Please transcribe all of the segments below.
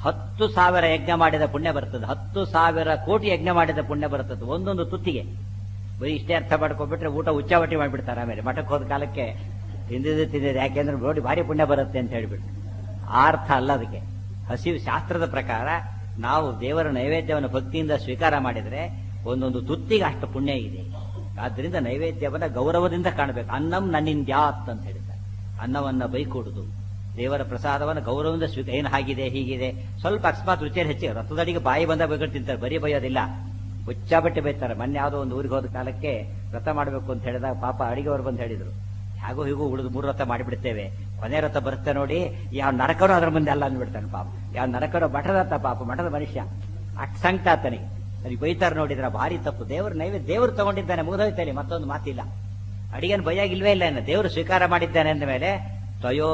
ಹತ್ತು ಸಾವಿರ ಯಜ್ಞ ಮಾಡಿದ ಪುಣ್ಯ ಬರ್ತದೆ ಹತ್ತು ಸಾವಿರ ಕೋಟಿ ಯಜ್ಞ ಮಾಡಿದ ಪುಣ್ಯ ಬರ್ತದೆ ಒಂದೊಂದು ತುತ್ತಿಗೆ ಬರೀ ಇಷ್ಟೇ ಅರ್ಥ ಮಾಡ್ಕೊಂಡ್ಬಿಟ್ರೆ ಊಟ ಉಚ್ಚಾವಟಿ ಮಾಡ್ಬಿಡ್ತಾರೆ ಆಮೇಲೆ ಮಠಕ್ಕೆ ಹೋದ ಕಾಲಕ್ಕೆ ತಿಂದಿದ್ದು ತಿಂದಿದ್ದು ಯಾಕೆಂದ್ರೆ ನೋಡಿ ಭಾರಿ ಪುಣ್ಯ ಬರುತ್ತೆ ಅಂತ ಹೇಳ್ಬಿಟ್ಟು ಆ ಅರ್ಥ ಅಲ್ಲ ಅದಕ್ಕೆ ಹಸಿವು ಶಾಸ್ತ್ರದ ಪ್ರಕಾರ ನಾವು ದೇವರ ನೈವೇದ್ಯವನ್ನು ಭಕ್ತಿಯಿಂದ ಸ್ವೀಕಾರ ಮಾಡಿದ್ರೆ ಒಂದೊಂದು ತುತ್ತಿಗೆ ಅಷ್ಟು ಪುಣ್ಯ ಇದೆ ಆದ್ರಿಂದ ನೈವೇದ್ಯವನ್ನ ಗೌರವದಿಂದ ಕಾಣಬೇಕು ಅನ್ನಂ ನನ್ನಿಂದ್ಯಾತ್ ಅಂತ ಹೇಳ್ತಾರೆ ಅನ್ನವನ್ನ ಬೈಕೂಡುದು ದೇವರ ಪ್ರಸಾದವನ್ನು ಗೌರವದಿಂದ ಸ್ವೀಕಾರ ಏನು ಹಾಗಿದೆ ಹೀಗಿದೆ ಸ್ವಲ್ಪ ಅಕಸ್ಮಾತ್ ರುಚಿಯಲ್ಲಿ ಹೆಚ್ಚಿಗೆ ರಥದಡಿಗೆ ಬಾಯಿ ಬಂದ ಬೈಕೊಂಡು ತಿಂತಾರೆ ಬರೀ ಬೈಯೋದಿಲ್ಲ ಹುಚ್ಚಾಬಟ್ಟೆ ಬೈತಾರೆ ಮೊನ್ನೆ ಯಾವುದೋ ಒಂದು ಊರಿಗೆ ಹೋದ ಕಾಲಕ್ಕೆ ವ್ರತ ಮಾಡಬೇಕು ಅಂತ ಹೇಳಿದಾಗ ಪಾಪ ಅಡಿಗೆಯವರು ಬಂದು ಹೇಳಿದ್ರು ಹಾಗೋ ಹೀಗೂ ಉಳಿದು ಮೂರು ರಥ ಮಾಡಿಬಿಡ್ತೇವೆ ಕೊನೆ ರಥ ಬರುತ್ತೆ ನೋಡಿ ಯಾವ ನರಕನೋ ಅದ್ರ ಮುಂದೆ ಅಲ್ಲ ಅಂದ್ಬಿಡ್ತಾನೆ ಪಾಪ ಯಾವ ನರಕನೋ ಮಠದ ರಥ ಪಾಪ ಮಠದ ಮನುಷ್ಯ ಅಟ್ ಸಂಕಟ ಆತನಿಗೆ ನನಗೆ ಬೈತಾರ ನೋಡಿದ್ರ ಭಾರಿ ತಪ್ಪು ದೇವ್ರ ನೈವೇದ್ಯ ದೇವ್ರು ತಗೊಂಡಿದ್ದಾನೆ ಮುಗಿದೋಯ್ತಾನೆ ಮತ್ತೊಂದು ಮಾತಿಲ್ಲ ಅಡಿಗೆನ ಬೈಯಾಗಿಲ್ವೇ ಇಲ್ಲ ಇನ್ನು ದೇವರು ಸ್ವೀಕಾರ ಮಾಡಿದ್ದಾನೆ ಅಂದ ಮೇಲೆ ತ್ವಯೋ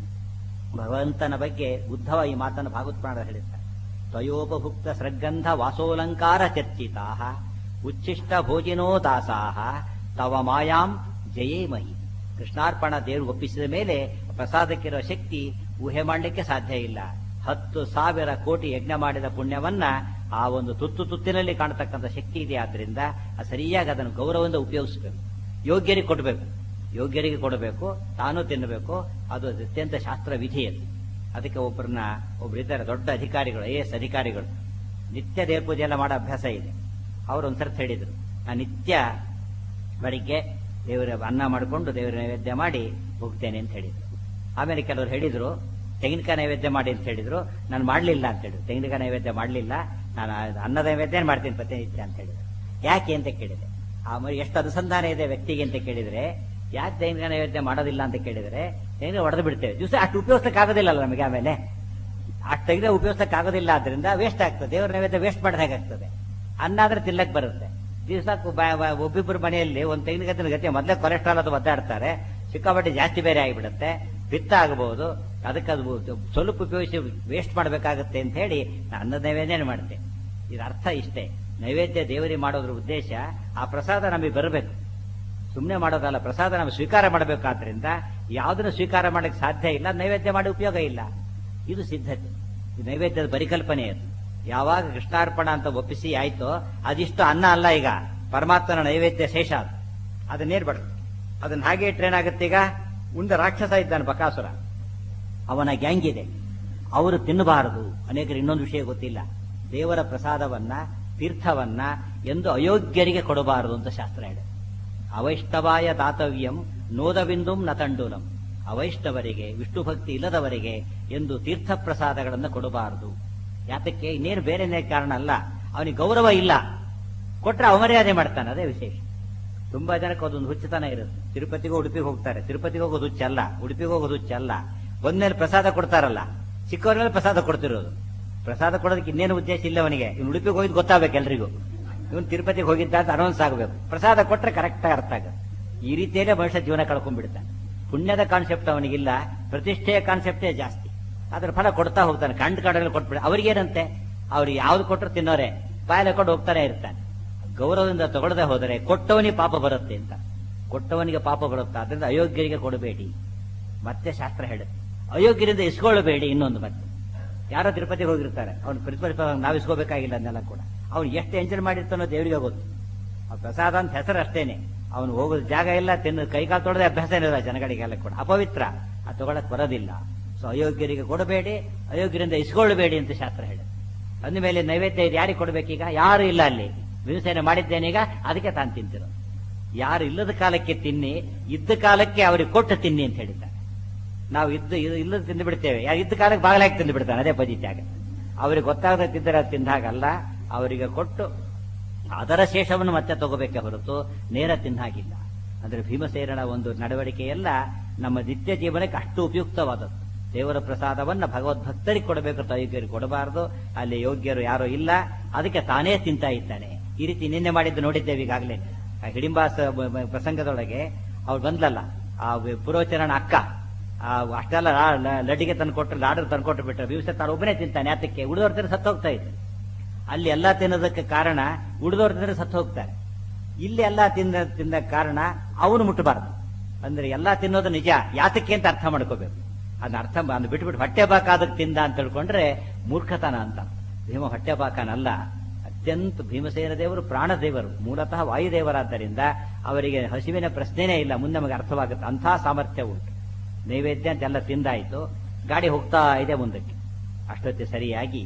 ಭಗವಂತನ ಬಗ್ಗೆ ಉದ್ಧವ ಈ ಮಾತನ್ನು ಭಾಗವತ್ಪುರಾಣ ಹೇಳಿದ್ದಾರೆ ತ್ವಯೋಪಭುಕ್ತ ಸೃಗಂಧ ವಾಸೋಲಂಕಾರ ಚರ್ಚಿತಾ ಉಚ್ಚಿಷ್ಟ ಭೋಜಿನೋ ದಾಸಾಹ ತವ ಮಾಯಾಂ ಜಯೇಮಹಿ ಕೃಷ್ಣಾರ್ಪಣ ದೇವರು ಒಪ್ಪಿಸಿದ ಮೇಲೆ ಪ್ರಸಾದಕ್ಕಿರೋ ಶಕ್ತಿ ಊಹೆ ಮಾಡಲಿಕ್ಕೆ ಸಾಧ್ಯ ಇಲ್ಲ ಹತ್ತು ಸಾವಿರ ಕೋಟಿ ಯಜ್ಞ ಮಾಡಿದ ಪುಣ್ಯವನ್ನ ಆ ಒಂದು ತುತ್ತು ತುತ್ತಿನಲ್ಲಿ ಕಾಣತಕ್ಕಂಥ ಶಕ್ತಿ ಇದೆ ಆದ್ರಿಂದ ಆ ಸರಿಯಾಗಿ ಅದನ್ನು ಗೌರವದಿಂದ ಉಪಯೋಗಿಸಬೇಕು ಯೋಗ್ಯರಿಗೆ ಕೊಡಬೇಕು ಯೋಗ್ಯರಿಗೆ ಕೊಡಬೇಕು ತಾನು ತಿನ್ನಬೇಕು ಅದು ಅತ್ಯಂತ ಶಾಸ್ತ್ರ ವಿಧಿ ಅದು ಅದಕ್ಕೆ ಒಬ್ಬರನ್ನ ಒಬ್ಬರಿದ್ದಾರೆ ದೊಡ್ಡ ಅಧಿಕಾರಿಗಳು ಐ ಎಸ್ ಅಧಿಕಾರಿಗಳು ನಿತ್ಯ ದೇವ್ರ ಪೂಜೆ ಎಲ್ಲ ಮಾಡೋ ಅಭ್ಯಾಸ ಇದೆ ಅವರು ಒಂದ್ಸರ್ತಿ ಹೇಳಿದ್ರು ನಾನು ನಿತ್ಯ ಬೆಳಿಗ್ಗೆ ದೇವರ ಅನ್ನ ಮಾಡಿಕೊಂಡು ದೇವರ ನೈವೇದ್ಯ ಮಾಡಿ ಹೋಗ್ತೇನೆ ಅಂತ ಹೇಳಿದ್ರು ಆಮೇಲೆ ಕೆಲವರು ಹೇಳಿದ್ರು ತೆಂಗಿನಕಾಯಿ ನೈವೇದ್ಯ ಮಾಡಿ ಅಂತ ಹೇಳಿದ್ರು ನಾನು ಮಾಡಲಿಲ್ಲ ಅಂತ ಹೇಳಿದ್ರು ತೆಂಗಿನಕಾಯಿ ನೈವೇದ್ಯ ಮಾಡಲಿಲ್ಲ ನಾನು ಅನ್ನದ ನೈವೇದ್ಯ ಮಾಡ್ತೀನಿ ಪ್ರತಿನಿತ್ಯ ಅಂತ ಹೇಳಿದ್ರು ಯಾಕೆ ಅಂತ ಕೇಳಿದೆ ಆಮೇಲೆ ಎಷ್ಟು ಅನುಸಂಧಾನ ಇದೆ ವ್ಯಕ್ತಿಗೆ ಅಂತ ಕೇಳಿದ್ರೆ ಯಾಕೆ ತೆಂಗಿನಕಾಯಿ ನೈವೇದ್ಯ ಮಾಡೋದಿಲ್ಲ ಅಂತ ಕೇಳಿದ್ರೆ ತೆಂಗಿನ ಹೊಡೆದು ಬಿಡ್ತೇವೆ ದಿವಸ ಅಷ್ಟು ಉಪಯೋಗಿಸಕ್ಕಾಗೋದಿಲ್ಲ ನಮಗೆ ಆಮೇಲೆ ಅಷ್ಟು ತೆಗೆದ್ರೆ ಉಪಯೋಗಿಸಕ್ಕಾಗೋದಿಲ್ಲ ಆದ್ರಿಂದ ವೇಸ್ಟ್ ಆಗ್ತದೆ ದೇವರ ನೈವೇದ್ಯ ವೇಸ್ಟ್ ಮಾಡಿದ ಹಾಗಾಗ್ತದೆ ಅನ್ನ ಆದ್ರೆ ತಿನ್ನಕ್ ಬರುತ್ತೆ ದಿವಸ ಒಬ್ಬಿಬ್ಬರು ಮನೆಯಲ್ಲಿ ಒಂದು ತೆಂಗಿನಕಾಯಿ ಗತಿ ಮೊದಲೇ ಕೊಲೆಸ್ಟ್ರಾಲ್ ಅದು ಒದ್ದಾಡ್ತಾರೆ ಸಿಕ್ಕಾಪಟ್ಟೆ ಜಾಸ್ತಿ ಬೇರೆ ಆಗಿಬಿಡುತ್ತೆ ಪಿತ್ತ ಆಗಬಹುದು ಅದಕ್ಕೆ ಅದು ಸ್ವಲ್ಪ ಉಪಯೋಗಿಸಿ ವೇಸ್ಟ್ ಮಾಡಬೇಕಾಗುತ್ತೆ ಅಂತ ಹೇಳಿ ನಾನು ಅನ್ನದ ನೈವೇದ್ಯ ಮಾಡ್ತೆ ಇದರ ಅರ್ಥ ಇಷ್ಟೇ ನೈವೇದ್ಯ ದೇವರಿಗೆ ಮಾಡೋದ್ರ ಉದ್ದೇಶ ಆ ಪ್ರಸಾದ ನಮಗೆ ಬರಬೇಕು ಸುಮ್ಮನೆ ಮಾಡೋದಲ್ಲ ಪ್ರಸಾದ ನಾವು ಸ್ವೀಕಾರ ಮಾಡಬೇಕಾದ್ರಿಂದ ಯಾವುದನ್ನು ಸ್ವೀಕಾರ ಮಾಡಕ್ಕೆ ಸಾಧ್ಯ ಇಲ್ಲ ನೈವೇದ್ಯ ಮಾಡಿ ಉಪಯೋಗ ಇಲ್ಲ ಇದು ಸಿದ್ಧತೆ ಇದು ನೈವೇದ್ಯದ ಪರಿಕಲ್ಪನೆ ಅದು ಯಾವಾಗ ಕೃಷ್ಣಾರ್ಪಣ ಅಂತ ಒಪ್ಪಿಸಿ ಆಯ್ತೋ ಅದಿಷ್ಟು ಅನ್ನ ಅಲ್ಲ ಈಗ ಪರಮಾತ್ಮನ ನೈವೇದ್ಯ ಶೇಷ ಅದು ಅದನ್ನೇರ್ಬಾರ್ದು ಅದನ್ನ ಹಾಗೆ ಟ್ರೈನ್ ಆಗುತ್ತೆ ಈಗ ಮುಂದೆ ರಾಕ್ಷಸ ಇದ್ದಾನೆ ಬಕಾಸುರ ಅವನ ಗ್ಯಾಂಗ್ ಇದೆ ಅವರು ತಿನ್ನಬಾರದು ಅನೇಕರು ಇನ್ನೊಂದು ವಿಷಯ ಗೊತ್ತಿಲ್ಲ ದೇವರ ಪ್ರಸಾದವನ್ನ ತೀರ್ಥವನ್ನ ಎಂದು ಅಯೋಗ್ಯರಿಗೆ ಕೊಡಬಾರದು ಅಂತ ಶಾಸ್ತ್ರ ಹೇಳಿ ಅವೈಷ್ಣವಾಯ ದಾತವ್ಯಂ ನೋದಬಿಂದುಂ ನತಂಡೂಲಂ ಅವೈಷ್ಣವರಿಗೆ ವಿಷ್ಣು ಭಕ್ತಿ ಇಲ್ಲದವರಿಗೆ ಎಂದು ತೀರ್ಥ ಪ್ರಸಾದಗಳನ್ನು ಕೊಡಬಾರದು ಯಾತಕ್ಕೆ ಇನ್ನೇನು ಬೇರೆ ಕಾರಣ ಅಲ್ಲ ಅವನಿಗೆ ಗೌರವ ಇಲ್ಲ ಕೊಟ್ರೆ ಅವಮರ್ಯಾದೆ ಮಾಡ್ತಾನೆ ಅದೇ ವಿಶೇಷ ತುಂಬಾ ಜನಕ್ಕೆ ಅದೊಂದು ಹುಚ್ಚತನ ಇರುತ್ತೆ ತಿರುಪತಿಗೂ ಉಡುಪಿಗೆ ಹೋಗ್ತಾರೆ ತಿರುಪತಿಗೆ ಹೋಗೋದು ಹುಚ್ಚಲ್ಲ ಉಡುಪಿಗೆ ಹೋಗೋದು ಹುಚ್ಚಲ್ಲ ಬಂದ್ಮೇಲೆ ಪ್ರಸಾದ ಕೊಡ್ತಾರಲ್ಲ ಚಿಕ್ಕವ್ರ ಮೇಲೆ ಪ್ರಸಾದ ಕೊಡ್ತಿರೋದು ಪ್ರಸಾದ ಕೊಡೋದಕ್ಕೆ ಇನ್ನೇನು ಉದ್ದೇಶ ಇಲ್ಲ ಅವನಿಗೆ ಇವ್ನು ಉಡುಪಿಗೆ ಹೋಗಿದ್ ಗೊತ್ತಾಗಬೇಕು ಎಲ್ರಿಗೂ ಇವನು ತಿರುಪತಿಗೆ ಹೋಗಿದ್ದ ಅಂತ ಅನೌನ್ಸ್ ಆಗಬೇಕು ಪ್ರಸಾದ ಕೊಟ್ರೆ ಕರೆಕ್ಟ್ ಅರ್ಥ ಆಗ ಈ ರೀತಿಯಲ್ಲೇ ಮನುಷ್ಯ ಜೀವನ ಕಳ್ಕೊಂಡ್ಬಿಡ್ತಾನೆ ಪುಣ್ಯದ ಕಾನ್ಸೆಪ್ಟ್ ಅವನಿಗಿಲ್ಲ ಪ್ರತಿಷ್ಠೆಯ ಕಾನ್ಸೆಪ್ಟೇ ಜಾಸ್ತಿ ಅದ್ರ ಫಲ ಕೊಡ್ತಾ ಹೋಗ್ತಾನೆ ಕಂಡು ಕಡಲ್ಲಿ ಕೊಟ್ಬಿಡ ಅವ್ರಿಗೇನಂತೆ ಅವ್ರಿಗೆ ಯಾವ್ದು ಕೊಟ್ಟರು ತಿನ್ನೋರೆ ಬಾಯಲೆ ಕೊಟ್ಟು ಹೋಗ್ತಾನೆ ಇರ್ತಾನೆ ಗೌರವದಿಂದ ತಗೊಳ್ಳದೆ ಹೋದರೆ ಕೊಟ್ಟವನಿಗೆ ಪಾಪ ಬರುತ್ತೆ ಅಂತ ಕೊಟ್ಟವನಿಗೆ ಪಾಪ ಬರುತ್ತೆ ಅದರಿಂದ ಅಯೋಗ್ಯರಿಗೆ ಕೊಡಬೇಡಿ ಮತ್ತೆ ಶಾಸ್ತ್ರ ಹೇಳುತ್ತೆ ಅಯೋಗ್ಯರಿಂದ ಇಸ್ಕೊಳ್ಳಬೇಡಿ ಇನ್ನೊಂದು ಮತ್ತೆ ಯಾರೋ ತಿರುಪತಿಗೆ ಹೋಗಿರ್ತಾರೆ ಅವ್ನು ಪ್ರತಿಫಲ ನಾವು ಇಸ್ಕೋಬೇಕಾಗಿಲ್ಲ ಅದನ್ನೆಲ್ಲ ಕೂಡ ಅವ್ನು ಎಷ್ಟು ಎಂಜಾಯ್ ಮಾಡಿರ್ತಾನೋ ದೇವರಿಗೆ ಗೊತ್ತು ಆ ಪ್ರಸಾದ ಅಂತ ಹೆಸರು ಅಷ್ಟೇನೆ ಅವನು ಹೋಗೋದು ಜಾಗ ಇಲ್ಲ ತಿನ್ನ ಕೈಕಾಲು ತೊಳೆದ ಅಭ್ಯಾಸ ಇರೋಲ್ಲ ಜನಗಳಿಗೆಲ್ಲ ಕೂಡ ಅಪವಿತ್ರ ಅದು ತಗೊಳಕ್ ಬರೋದಿಲ್ಲ ಸೊ ಅಯೋಗ್ಯರಿಗೆ ಕೊಡಬೇಡಿ ಅಯೋಗ್ಯರಿಂದ ಇಸ್ಕೊಳ್ಳಬೇಡಿ ಅಂತ ಶಾಸ್ತ್ರ ಹೇಳಿ ಅಂದಮೇಲೆ ನೈವೇದ್ಯ ಇದು ಯಾರಿಗೆ ಕೊಡಬೇಕೀಗ ಯಾರು ಇಲ್ಲ ಅಲ್ಲಿ ಭೀಮಸೇನೆ ಮಾಡಿದ್ದೇನೀಗ ಅದಕ್ಕೆ ತಾನು ತಿಂತಿರೋ ಯಾರು ಇಲ್ಲದ ಕಾಲಕ್ಕೆ ತಿನ್ನಿ ಇದ್ದ ಕಾಲಕ್ಕೆ ಅವ್ರಿಗೆ ಕೊಟ್ಟು ತಿನ್ನಿ ಅಂತ ಹೇಳಿದ್ದಾರೆ ನಾವು ಇದ್ದು ಇದು ಇಲ್ಲದ ತಿಂದು ಬಿಡ್ತೇವೆ ಯಾರು ಇದ್ದ ಕಾಲಕ್ಕೆ ಬಾಗಿಲಾಗಿ ತಿಂದು ಬಿಡ್ತಾನೆ ಅದೇ ಪದ್ಧತಿ ಆಗ ಅವ್ರಿಗೆ ಗೊತ್ತಾಗದ ತಿಂದರೆ ಅದು ತಿಂದಾಗಲ್ಲ ಅವರಿಗೆ ಕೊಟ್ಟು ಅದರ ಶೇಷವನ್ನು ಮತ್ತೆ ತಗೋಬೇಕೆ ಹೊರತು ನೇರ ತಿನ್ನಾಗಿಲ್ಲ ಅಂದ್ರೆ ಭೀಮಸೇನನ ಒಂದು ನಡವಳಿಕೆ ಎಲ್ಲ ನಮ್ಮ ನಿತ್ಯ ಜೀವನಕ್ಕೆ ಅಷ್ಟು ಉಪಯುಕ್ತವಾದದ್ದು ದೇವರ ಪ್ರಸಾದವನ್ನ ಭಗವದ್ಭಕ್ತರಿಗೆ ಕೊಡಬೇಕು ಅಯೋಗ್ಯರಿಗೆ ಕೊಡಬಾರದು ಅಲ್ಲಿ ಯೋಗ್ಯರು ಯಾರೋ ಇಲ್ಲ ಅದಕ್ಕೆ ತಾನೇ ತಿಂತಾ ಇದ್ದಾನೆ ಈ ರೀತಿ ನಿನ್ನೆ ಮಾಡಿದ್ದು ನೋಡಿದ್ದೇವೆ ಈಗಾಗಲೇ ಆ ಹಿಡಿಂಬಾಸ ಪ್ರಸಂಗದೊಳಗೆ ಅವ್ರು ಬಂದ್ಲಲ್ಲ ಆ ಪುರೋಚರಣ ಅಕ್ಕ ಆ ಅಷ್ಟೆಲ್ಲ ಲಡ್ಡಿಗೆ ತಂದು ಕೊಟ್ಟರು ಲಾಡರ್ ತಂದು ಕೊಟ್ಟು ಬಿಟ್ಟರು ಭೀಮಸೇನ ತಾನು ಒಬ್ಬನೇ ತಿಂತಾನೆ ಅದಕ್ಕೆ ಉಳಿದವ್ರ ತಿಂದ್ರೆ ಸತ್ತು ಹೋಗ್ತಾ ಇತ್ತು ಅಲ್ಲಿ ಎಲ್ಲ ತಿನ್ನೋದಕ್ಕೆ ಕಾರಣ ಉಳಿದವ್ರ ತಿಂದ್ರೆ ಸತ್ತು ಹೋಗ್ತಾರೆ ಇಲ್ಲಿ ಎಲ್ಲ ತಿಂದ ತಿಂದ ಕಾರಣ ಅವನು ಮುಟ್ಟಬಾರದು ಅಂದ್ರೆ ಎಲ್ಲಾ ತಿನ್ನೋದು ನಿಜ ಯಾತಕ್ಕೆ ಅಂತ ಅರ್ಥ ಮಾಡ್ಕೋಬೇಕು ಅದನ್ನ ಅರ್ಥ ಅದು ಬಿಟ್ಬಿಟ್ಟು ಹೊಟ್ಟೆ ಬಾಕಾದಕ್ಕೆ ತಿಂದ ಅಂತ ತಿಳ್ಕೊಂಡ್ರೆ ಮೂರ್ಖತನ ಅಂತ ಭೀಮ ಹೊಟ್ಟೆಪಾಕನಲ್ಲ ಅತ್ಯಂತ ಭೀಮಸೇನ ದೇವರು ಪ್ರಾಣದೇವರು ಮೂಲತಃ ವಾಯುದೇವರಾದ್ದರಿಂದ ಅವರಿಗೆ ಹಸಿವಿನ ಪ್ರಶ್ನೆನೇ ಇಲ್ಲ ಮುಂದೆ ನಮಗೆ ಅರ್ಥವಾಗುತ್ತೆ ಅಂಥ ಸಾಮರ್ಥ್ಯ ಉಂಟು ನೈವೇದ್ಯ ಅಂತೆಲ್ಲ ತಿಂದಾಯಿತು ಗಾಡಿ ಹೋಗ್ತಾ ಇದೆ ಮುಂದಕ್ಕೆ ಅಷ್ಟೊತ್ತೆ ಸರಿಯಾಗಿ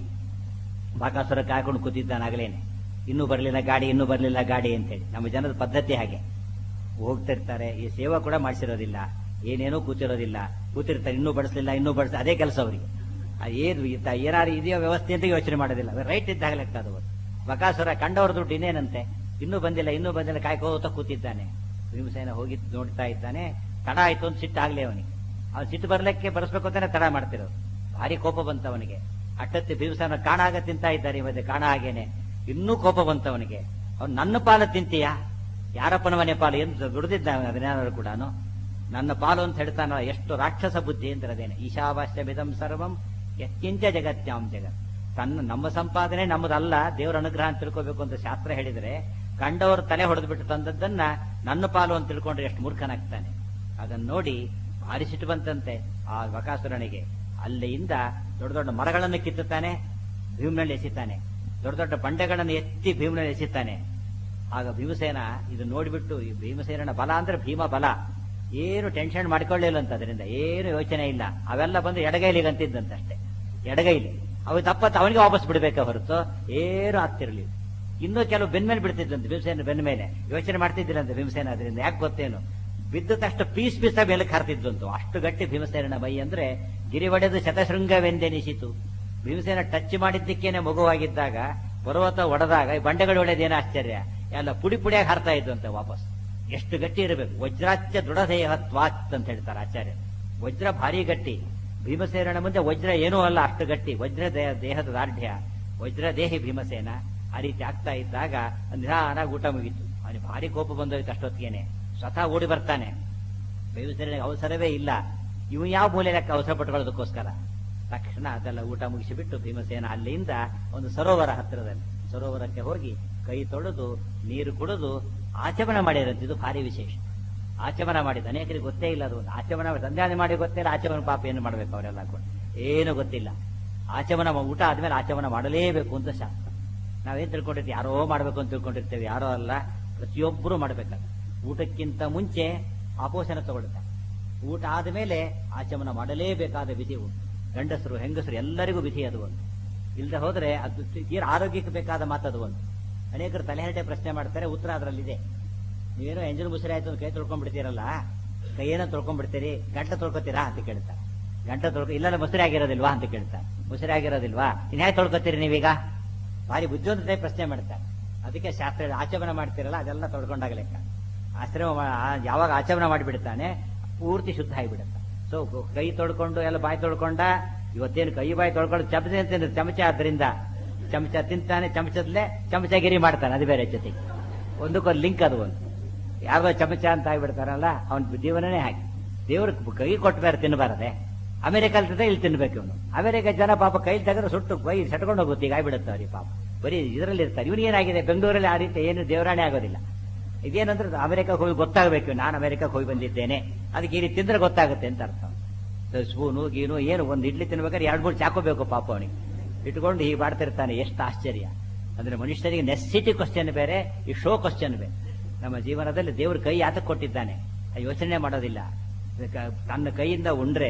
ಬಾಕಾಸುರ ಕಾಯ್ಕೊಂಡು ಕೂತಿದ್ದಾನಾಗಲೇನೆ ಇನ್ನೂ ಬರಲಿಲ್ಲ ಗಾಡಿ ಇನ್ನೂ ಬರಲಿಲ್ಲ ಗಾಡಿ ಅಂತೇಳಿ ನಮ್ಮ ಜನದ ಪದ್ಧತಿ ಹಾಗೆ ಹೋಗ್ತಿರ್ತಾರೆ ಈ ಸೇವಾ ಕೂಡ ಮಾಡಿಸಿರೋದಿಲ್ಲ ಏನೇನೋ ಕೂತಿರೋದಿಲ್ಲ ಕೂತಿರ್ತಾರೆ ಇನ್ನೂ ಬಡಿಸ್ಲಿಲ್ಲ ಇನ್ನೂ ಬಡಿಸ ಅದೇ ಕೆಲಸ ಅವರಿಗೆ ಏನು ಇತ್ತ- ಏನಾದ್ರು ಇದೆಯೋ ವ್ಯವಸ್ಥೆ ಅಂತ ಯೋಚನೆ ಮಾಡೋದಿಲ್ಲ ರೈಟ್ ಇದ್ದಾಗ ಲೆಕ್ಕ ಅದು ಬಕಾಸುರ ಕಂಡವ್ರ ದುಡ್ಡು ಇನ್ನೇನಂತೆ ಇನ್ನೂ ಬಂದಿಲ್ಲ ಇನ್ನೂ ಬಂದಿಲ್ಲ ಕಾಯ್ಕೋತ ಕೂತಿದ್ದಾನೆ ಭೀಮಸೇನ ಹೋಗಿ ನೋಡ್ತಾ ಇದ್ದಾನೆ ತಡ ಆಯ್ತು ಅಂತ ಸಿಟ್ಟಾಗ್ಲಿ ಅವನಿಗೆ ಅವ್ನು ಸಿಟ್ಟು ಬರ್ಲಿಕ್ಕೆ ಬರೆಸ್ಬೇಕು ಅಂತಾನೆ ತಡ ಮಾಡ್ತಿರೋದು ಭಾರಿ ಕೋಪ ಬಂತ ಅವನಿಗೆ ಅಟ್ಟತ್ತಿ ಭೀಮಸೇನ ಕಾಣಾಗ ತಿಂತಾ ಇದ್ದಾನೆ ಇವತ್ತು ಕಾಣ ಹಾಗೇನೆ ಇನ್ನೂ ಕೋಪ ಬಂತ ಅವನಿಗೆ ಅವ್ನು ನನ್ನ ಪಾಲು ತಿಂತೀಯಾ ಯಾರಪ್ಪನ ಮನೆ ಪಾಲು ಎಂದು ದುಡಿದಿದ್ದ ಅದನ್ಯಾರು ಕೂಡ ನನ್ನ ಪಾಲು ಅಂತ ಹೇಳ್ತಾನ ಎಷ್ಟು ರಾಕ್ಷಸ ಬುದ್ಧಿ ಅಂತಿರದೇನೆ ಈಶಾವಾಸ್ಯ ಬಿದಂ ಸರ್ವಂ ಯತ್ಕಿಂಚ ಜಗತ್ಯಾಂ ಜಗತ್ ತನ್ನ ನಮ್ಮ ಸಂಪಾದನೆ ನಮ್ಮದಲ್ಲ ದೇವರ ಅನುಗ್ರಹ ಅಂತ ತಿಳ್ಕೋಬೇಕು ಅಂತ ಶಾಸ್ತ್ರ ಹೇಳಿದ್ರೆ ಕಂಡವರು ತಲೆ ಹೊಡೆದು ಬಿಟ್ಟು ತಂದದ್ದನ್ನ ನನ್ನ ಪಾಲು ಅಂತ ತಿಳ್ಕೊಂಡ್ರೆ ಎಷ್ಟು ಮೂರ್ಖನಾಗ್ತಾನೆ ಅದನ್ನ ನೋಡಿ ಭಾರಿ ಸಿಟ್ಟು ಬಂತಂತೆ ಆ ಬಕಾಸುರನಿಗೆ ಅಲ್ಲಿಂದ ದೊಡ್ಡ ದೊಡ್ಡ ಮರಗಳನ್ನು ಕಿತ್ತುತ್ತಾನೆ ಭೀಮನಲ್ಲಿ ಎಸಿತಾನೆ ದೊಡ್ಡ ದೊಡ್ಡ ಬಂಡೆಗಳನ್ನು ಎತ್ತಿ ಭೀಮನಲ್ಲಿ ಎಸಿತಾನೆ ಆಗ ಭೀಮಸೇನ ಇದು ನೋಡಿಬಿಟ್ಟು ಈ ಭೀಮಸೇನನ ಬಲ ಅಂದ್ರೆ ಭೀಮ ಬಲ ಏನು ಟೆನ್ಷನ್ ಮಾಡ್ಕೊಳ್ಳಿಲ್ಲ ಅಂತ ಅದರಿಂದ ಏನು ಯೋಚನೆ ಇಲ್ಲ ಅವೆಲ್ಲ ಬಂದು ಎಡಗೈಲಿಗೆ ಅಂತಿದ್ದಂತಷ್ಟೇ ಎಡಗೈಲಿ ಅವ ತಪ್ಪತ್ತ ಅವನಿಗೆ ವಾಪಸ್ ಬಿಡಬೇಕ ಹೊರತು ಏನು ಆಗ್ತಿರ್ಲಿಲ್ಲ ಇನ್ನೂ ಕೆಲವು ಬೆನ್ ಮೇಲೆ ಬಿಡ್ತಿದ್ದಂತೆ ಭೀಮಸೇನ ಬೆನ್ನ ಮೇಲೆ ಯೋಚನೆ ಮಾಡ್ತಿದ್ದಿಲ್ಲಂತೆ ಭೀಮಸೇನ ಅದರಿಂದ ಯಾಕೆ ಗೊತ್ತೇನು ಬಿದ್ದ ತಕ್ಷಣ ಪೀಸ್ ಪೀಸ ಮೇಲೆ ಕರ್ತಿದ್ದಂತು ಅಷ್ಟು ಗಟ್ಟಿ ಭೀಮಸೇನ ಮೈ ಅಂದ್ರೆ ಗಿರಿ ಒಡೆದು ಶತಶೃಂಗವೆಂದೆನಿಸಿತು ಭೀಮಸೇನ ಟಚ್ ಮಾಡಿದ್ದಕ್ಕೇನೆ ಮಗುವಾಗಿದ್ದಾಗ ಪರ್ವತ ಒಡೆದಾಗ ಈ ಬಂಡೆಗಳು ಒಡೆದೇನು ಆಶ್ಚರ್ಯ ಎಲ್ಲ ಪುಡಿ ಪುಡಿಯಾಗಿ ಹಾರ್ತಾ ಇದ್ದಂತೆ ವಾಪಸ್ ಎಷ್ಟು ಗಟ್ಟಿ ಇರಬೇಕು ವಜ್ರಾಚ್ಯ ದೃಢದೇಹ ತ್ವಾತ್ ಅಂತ ಹೇಳ್ತಾರೆ ಆಚಾರ್ಯ ವಜ್ರ ಭಾರಿ ಗಟ್ಟಿ ಭೀಮಸೇನ ಮುಂದೆ ವಜ್ರ ಏನೂ ಅಲ್ಲ ಅಷ್ಟು ಗಟ್ಟಿ ವಜ್ರ ದೇಹ ದೇಹದ ದಾರ್ಢ್ಯ ವಜ್ರ ದೇಹಿ ಭೀಮಸೇನ ಆ ರೀತಿ ಆಗ್ತಾ ಇದ್ದಾಗ ನಿಧಾನಾಗಿ ಊಟ ಮುಗೀತು ಅವನಿಗೆ ಭಾರಿ ಕೋಪ ಬಂದೋಯ್ತು ಅಷ್ಟೊತ್ತಿಗೆನೆ ಸ್ವತಃ ಓಡಿ ಬರ್ತಾನೆ ಭೀಮಸೇನಿಗೆ ಅವಸರವೇ ಇಲ್ಲ ಇವು ಯಾವ ಮೂಲೆ ಲೆಕ್ಕ ಅವಸರ ಪಟ್ಕೊಳ್ಳೋದಕ್ಕೋಸ್ಕರ ತಕ್ಷಣ ಅದೆಲ್ಲ ಊಟ ಮುಗಿಸಿಬಿಟ್ಟು ಭೀಮಸೇನ ಅಲ್ಲಿಂದ ಒಂದು ಸರೋವರ ಹತ್ತಿರದಲ್ಲಿ ಸರೋವರಕ್ಕೆ ಹೋಗಿ ಕೈ ತೊಳೆದು ನೀರು ಕುಡಿದು ಆಚಮನ ಮಾಡಿರಂತೆ ಇದು ಭಾರಿ ವಿಶೇಷ ಆಚಮನ ಮಾಡಿದ ಅನೇಕರಿಗೆ ಗೊತ್ತೇ ಇಲ್ಲ ಅದು ಆಚಮನ ಸಂಧ್ಯಾನೆ ಮಾಡಿ ಗೊತ್ತಿಲ್ಲ ಆಚಮನ ಪಾಪ ಏನು ಮಾಡ್ಬೇಕು ಅವರೆಲ್ಲ ಕೂಡ ಏನು ಗೊತ್ತಿಲ್ಲ ಆಚಮನ ಮಾ- ಊಟ ಆದ್ಮೇಲೆ ಆಚಮನ ಮಾಡಲೇಬೇಕು ಅಂತ ಶಾಸ್ತ್ರ ನಾವೇನ್ ತಿಳ್ಕೊಂಡಿರ್ತೀವಿ ಯಾರೋ ಮಾಡ್ಬೇಕು ಅಂತ ತಿಳ್ಕೊಂಡಿರ್ತೇವೆ ಯಾರೋ ಅಲ್ಲ ಪ್ರತಿಯೊಬ್ಬರು ಮಾಡ್ಬೇಕಲ್ಲ ಊಟಕ್ಕಿಂತ ಮುಂಚೆ ಆಪೋಷಣ ತಗೊಳ್ತಾರೆ ಊಟ ಆದ್ಮೇಲೆ ಆಚಮನ ಮಾಡಲೇಬೇಕಾದ ವಿಧಿ ಉಂಟು ಗಂಡಸರು ಹೆಂಗಸರು ಎಲ್ಲರಿಗೂ ವಿಧಿ ಅದು ಒಂದು ಇಲ್ಲದೆ ಹೋದ್ರೆ ಅದು ತೀರ ಆರೋಗ್ಯಕ್ಕೆ ಬೇಕಾದ ಮಾತದು ಒಂದು ಅನೇಕರು ತಲೆಹರಟೆ ಪ್ರಶ್ನೆ ಮಾಡ್ತಾರೆ ಉತ್ತರ ಅದರಲ್ಲಿದೆ ನೀವೇನೋ ಎಂಜಲ್ ಮುಸಿರಿ ಆಯ್ತು ಅಂತ ಕೈ ತೊಳ್ಕೊಂಡ್ಬಿಡ್ತೀರಲ್ಲ ಕೈಯೇನೋ ತೊಳ್ಕೊಂಡ್ಬಿಡ್ತೀರಿ ಗಂಟ ತೊಳ್ಕೊತೀರಾ ಅಂತ ಕೇಳ್ತಾರೆ ಗಂಟ ತೊಳ್ಕೊ ಇಲ್ಲ ಮೊಸರಿ ಆಗಿರೋದಿಲ್ವಾ ಅಂತ ಕೇಳ್ತಾರೆ ಮೊಸರಿ ಆಗಿರೋದಿಲ್ವಾ ಇನ್ ಹೇಗೆ ತೊಳ್ಕೊತೀರಿ ನೀವೀಗ ಭಾರಿ ಬುದ್ಧಿವಂತತೆ ಪ್ರಶ್ನೆ ಮಾಡ್ತಾರೆ ಅದಕ್ಕೆ ಶಾಸ್ತ್ರ ಆಚಮನ ಮಾಡ್ತಿರಲ್ಲ ಅದೆಲ್ಲ ತೊಳ್ಕೊಂಡಾಗ ಲೆಕ್ಕ ಆಶ್ರಮ ಮಾ- ಆ- ಯಾವಾಗ ಆಚಮನ ಮಾಡಿಬಿಡ್ತಾನೆ ಪೂರ್ತಿ ಶುದ್ಧ ಆಗಿಬಿಡುತ್ತೆ ಸೊ ಕೈ ತೊಳ್ಕೊಂಡು ಎಲ್ಲ ಬಾಯಿ ತೊಳ್ಕೊಂಡ ಇವತ್ತೇನು ಕೈ ಬಾಯಿ ತೊಳ್ಕೊಂಡು ಚಮಚ ತಿಂದ ಚಮಚ ಆದ್ರಿಂದ ಚಮಚ ತಿಂತಾನೆ ಚಮಚದಲ್ಲೇ ಚಮಚಗಿರಿ ಮಾಡ್ತಾನೆ ಅದು ಬೇರೆ ಜೊತೆಗೆ ಒಂದಕ್ಕೊಂದು ಲಿಂಕ್ ಅದು ಒಂದು ಯಾರೋ ಚಮಚ ಅಂತ ಆಗಿಬಿಡ್ತಾರಲ್ಲ ಅವನ ಜೀವನನೇ ಹಾಕಿ ದೇವ್ರ ಕೈ ಕೊಟ್ಟ ಬೇರೆ ತಿನ್ನಬಾರದೆ ಅಮೆರಿಕಲ್ತದೆ ಇಲ್ಲಿ ತಿನ್ಬೇಕು ಇವನು ಅಮೆರಿಕ ಜನ ಪಾಪ ಕೈ ತೆಗೆದ್ರೆ ಸುಟ್ಟು ಕೈ ಸಟ್ಕೊಂಡು ಹೋಗುತ್ತೆ ಈಗ ಆಗ್ಬಿಡುತ್ತೆ ಅವ್ರಿಗೆ ಪಾಪ ಬರೀ ಇದರಲ್ಲಿ ಇರ್ತಾರೆ ಇವನಿಗೆ ಏನಾಗಿದೆ ಬೆಂಗಳೂರಲ್ಲಿ ಆ ರೀತಿ ಏನು ದೇವರಾಣೆ ಆಗೋದಿಲ್ಲ ಇದೇನಂದ್ರೆ ಅಮೆರಿಕಕ್ಕೆ ಹೋಗಿ ಗೊತ್ತಾಗಬೇಕು ನಾನು ಅಮೆರಿಕಕ್ಕೆ ಹೋಗಿ ಬಂದಿದ್ದೇನೆ ಅದಕ್ಕೆ ಈ ರೀತಿ ತಿಂದ್ರೆ ಗೊತ್ತಾಗುತ್ತೆ ಅಂತ ಅರ್ಥ ಸ್ಪೂನು ಗೀನು ಏನು ಒಂದು ಇಡ್ಲಿ ತಿನ್ಬೇಕಾದ್ರೆ ಎರಡು ಮೂರು ಚಾಕೋಬೇಕು ಪಾಪ ಅವನಿಗೆ ಇಟ್ಕೊಂಡು ಹೀಗೆ ಮಾಡ್ತಿರ್ತಾನೆ ಎಷ್ಟು ಆಶ್ಚರ್ಯ ಅಂದ್ರೆ ಮನುಷ್ಯರಿಗೆ ನೆಸಿಟಿ ಕ್ವಶನ್ ಬೇರೆ ಈ ಶೋ ಕ್ವಶನ್ ಬೇರೆ ನಮ್ಮ ಜೀವನದಲ್ಲಿ ದೇವ್ರ ಕೈ ಯಾತಕ್ಕೆ ಕೊಟ್ಟಿದ್ದಾನೆ ಆ ಯೋಚನೆ ಮಾಡೋದಿಲ್ಲ ಇದಕ್ಕೆ ತನ್ನ ಕೈಯಿಂದ ಉಂಡ್ರೆ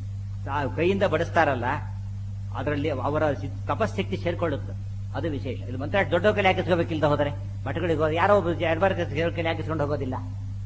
ಆ ಕೈಯಿಂದ ಬಡಿಸ್ತಾರಲ್ಲ ಅದರಲ್ಲಿ ಅವರ ಸಿ- ತಪಸ್ಶಕ್ತಿ ಸೇರ್ಕೊಳ್ಳುತ್ತೆ ಅದು ವಿಶೇಷ ಇದು ಮಂತ್ರ ದೊಡ್ಡ ಕೈಲಿ ಹಾಕಿಸ್ಕೋಬೇಕಿಲ್ದ ಹೋದರೆ ಮಠಗಳಿಗೆ ಹೋದ್ರೆ ಯಾರೋ ಒಬ್ಬ ಎರಡ್ಬಾರ್ ಕೈಲಿ ಹಾಕಿಸ್ಕೊಂಡು ಹೋಗೋದಿಲ್ಲ